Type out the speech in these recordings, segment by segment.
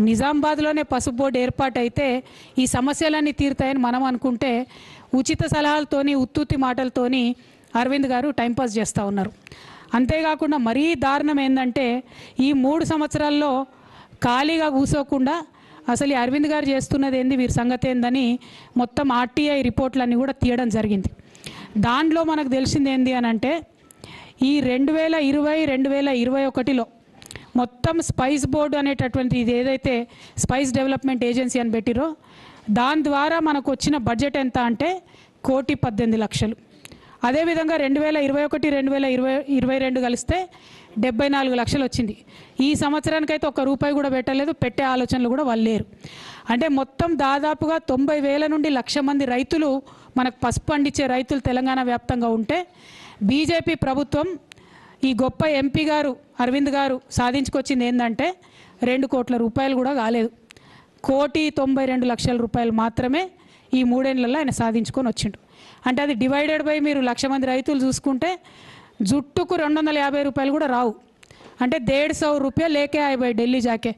నిజామాబాద్లోనే పసుపు బోర్డు ఏర్పాటైతే ఈ సమస్యలన్నీ తీరుతాయని మనం అనుకుంటే ఉచిత సలహాలతోని ఉత్తుత్తి మాటలతోని అరవింద్ గారు టైంపాస్ చేస్తూ ఉన్నారు అంతేకాకుండా మరీ దారుణం ఏంటంటే ఈ మూడు సంవత్సరాల్లో ఖాళీగా కూసోకుండా అసలు ఈ అరవింద్ గారు చేస్తున్నది ఏంది వీరి సంగతి ఏందని మొత్తం ఆర్టీఐ రిపోర్ట్లన్నీ కూడా తీయడం జరిగింది దాంట్లో మనకు తెలిసింది ఏంది అని అంటే ఈ రెండు వేల ఇరవై రెండు వేల ఇరవై ఒకటిలో మొత్తం స్పైస్ బోర్డు అనేటటువంటి ఇది ఏదైతే స్పైస్ డెవలప్మెంట్ ఏజెన్సీ అని పెట్టిరో దాని ద్వారా మనకు వచ్చిన బడ్జెట్ ఎంత అంటే కోటి పద్దెనిమిది లక్షలు అదేవిధంగా రెండు వేల ఇరవై ఒకటి రెండు వేల ఇరవై ఇరవై రెండు కలిస్తే డెబ్బై నాలుగు లక్షలు వచ్చింది ఈ సంవత్సరానికైతే ఒక్క రూపాయి కూడా పెట్టలేదు పెట్టే ఆలోచనలు కూడా వాళ్ళు లేరు అంటే మొత్తం దాదాపుగా తొంభై వేల నుండి లక్ష మంది రైతులు మనకు పసుపు పండించే రైతులు తెలంగాణ వ్యాప్తంగా ఉంటే బీజేపీ ప్రభుత్వం ఈ గొప్ప ఎంపీ గారు అరవింద్ గారు సాధించుకొచ్చింది ఏంటంటే రెండు కోట్ల రూపాయలు కూడా కాలేదు కోటి తొంభై రెండు లక్షల రూపాయలు మాత్రమే ఈ మూడేళ్లలో ఆయన సాధించుకొని వచ్చిండు అంటే అది డివైడెడ్ బై మీరు లక్ష మంది రైతులు చూసుకుంటే జుట్టుకు రెండు వందల యాభై రూపాయలు కూడా రావు అంటే దేడ్ సౌ రూపాయలు లేకే అయ్యాయి ఢిల్లీ జాకే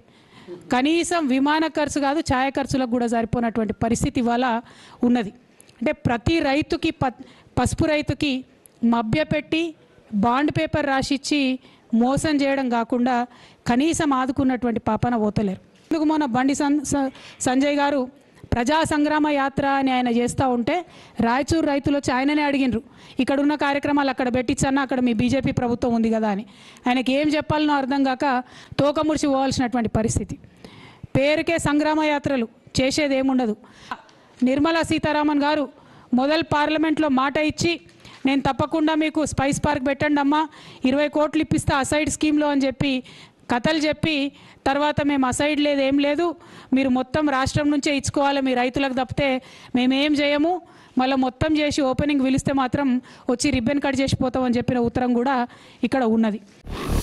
కనీసం విమాన ఖర్చు కాదు ఛాయ ఖర్చులకు కూడా సరిపోనటువంటి పరిస్థితి ఇవాళ ఉన్నది అంటే ప్రతి రైతుకి ప పసుపు రైతుకి మభ్యపెట్టి బాండ్ పేపర్ రాసిచ్చి మోసం చేయడం కాకుండా కనీసం ఆదుకున్నటువంటి పాపన పోతలేరు ఎందుకు మొన్న బండి సన్ స- సంజయ్ గారు ప్రజా సంగ్రామ యాత్ర అని ఆయన చేస్తూ ఉంటే రాయచూరు రైతులు వచ్చి ఆయననే అడిగినరు ఇక్కడ ఉన్న కార్యక్రమాలు అక్కడ పెట్టించన్నా అక్కడ మీ బీజేపీ ప్రభుత్వం ఉంది కదా అని ఆయనకి ఏం చెప్పాలనో అర్థం కాక తోకముడిచి పోవాల్సినటువంటి పరిస్థితి పేరుకే సంగ్రామ యాత్రలు చేసేది ఏముండదు నిర్మలా సీతారామన్ గారు మొదలు పార్లమెంట్లో మాట ఇచ్చి నేను తప్పకుండా మీకు స్పైస్ పార్క్ పెట్టండి అమ్మా ఇరవై కోట్లు ఇప్పిస్తా అసైడ్ స్కీమ్లో అని చెప్పి కథలు చెప్పి తర్వాత మేము అసైడ్ లేదు ఏం లేదు మీరు మొత్తం రాష్ట్రం నుంచే ఇచ్చుకోవాలి మీ రైతులకు తప్పితే మేమేం చేయము మళ్ళీ మొత్తం చేసి ఓపెనింగ్ పిలిస్తే మాత్రం వచ్చి రిబ్బన్ కట్ చేసి పోతామని చెప్పిన ఉత్తరం కూడా ఇక్కడ ఉన్నది